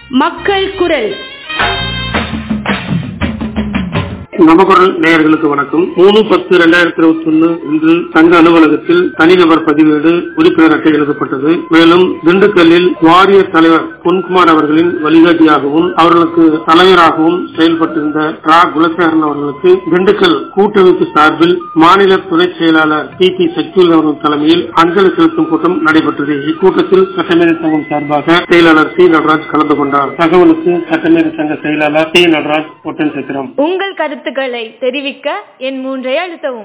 மக்கள் குரல் நமகுரல் நேயர்களுக்கு வணக்கம் மூணு பத்து இரண்டாயிரத்தி இருபத்தி ஒன்னு இன்று சங்க அலுவலகத்தில் தனிநபர் பதிவேடு உறுப்பினர் அட்டை எழுதப்பட்டது மேலும் திண்டுக்கல்லில் வாரிய தலைவர் பொன்குமார் அவர்களின் வழிகாட்டியாகவும் அவர்களுக்கு தலைவராகவும் செயல்பட்டிருந்த ரா குலசேகரன் அவர்களுக்கு திண்டுக்கல் கூட்டமைப்பு சார்பில் மாநில துணை செயலாளர் டி பி சக்தியுல் அவர்கள் தலைமையில் அஞ்சலி செலுத்தும் கூட்டம் நடைபெற்றது இக்கூட்டத்தில் சட்டமேதை சங்கம் சார்பாக செயலாளர் சி நடராஜ் கலந்து கொண்டார் தகவலுக்கு சட்டமேதை சங்க செயலாளர் டி நடராஜ் ஒட்டன் சத்திரம் உங்கள் கருத்துக்களை தெரிவிக்க என் மூன்றை அழுத்தவும்